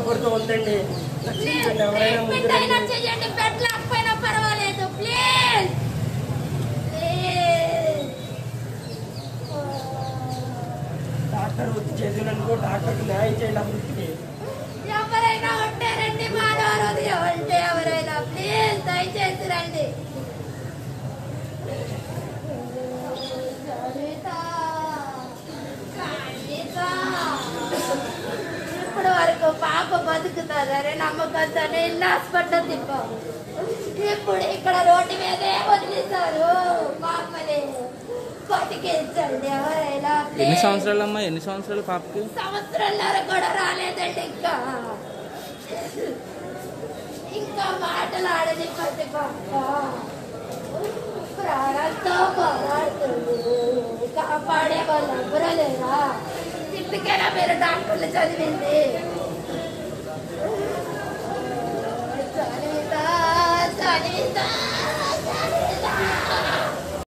ఒకరితో ఉందండి రక్షించండి ఎవరైనా ముందు బిడ్డైనా రండి. చెయ్యండి పెట్టలేకపోయినా పర్వాలేదు ప్లీజ్ ప్లీజ్ డాక్టర్ వచ్చి చేతులు అనుకో డాక్టర్కి న్యాయం చేయండి ఆ వృత్తికి ఎవరైనా ఉంటే రండి మానవ హృదయం ఉంటే ఎవరైనా ప్లీజ్ దయచేసి రండి కవిత, కవిత. ఇప్పుడు వరకు పాప బతుకుతుందనే నమ్మకంతోనే ఇల్లు హాస్పిటల్ తిప్పాము ఇప్పుడు ఇక్కడ రోడ్డు మీదే వదిలేశారు పాపని బతికించండి ఎవరైనా ఎన్ని please. సంవత్సరాలమ్మా ఎన్ని సంవత్సరాలు పాపకి సంవత్సరాలన్నర కూడా రాలేదండి ఇంకా ఇంకా మాటలాడని పసి పక్క ప్రాణంతో పోరాడుతుంది కాపాడే వాళ్ళు ఎవరూ లేరా ఇందుకేనా మీరు డాక్టర్లు చదివింది చదివితా చదివితా చదివితా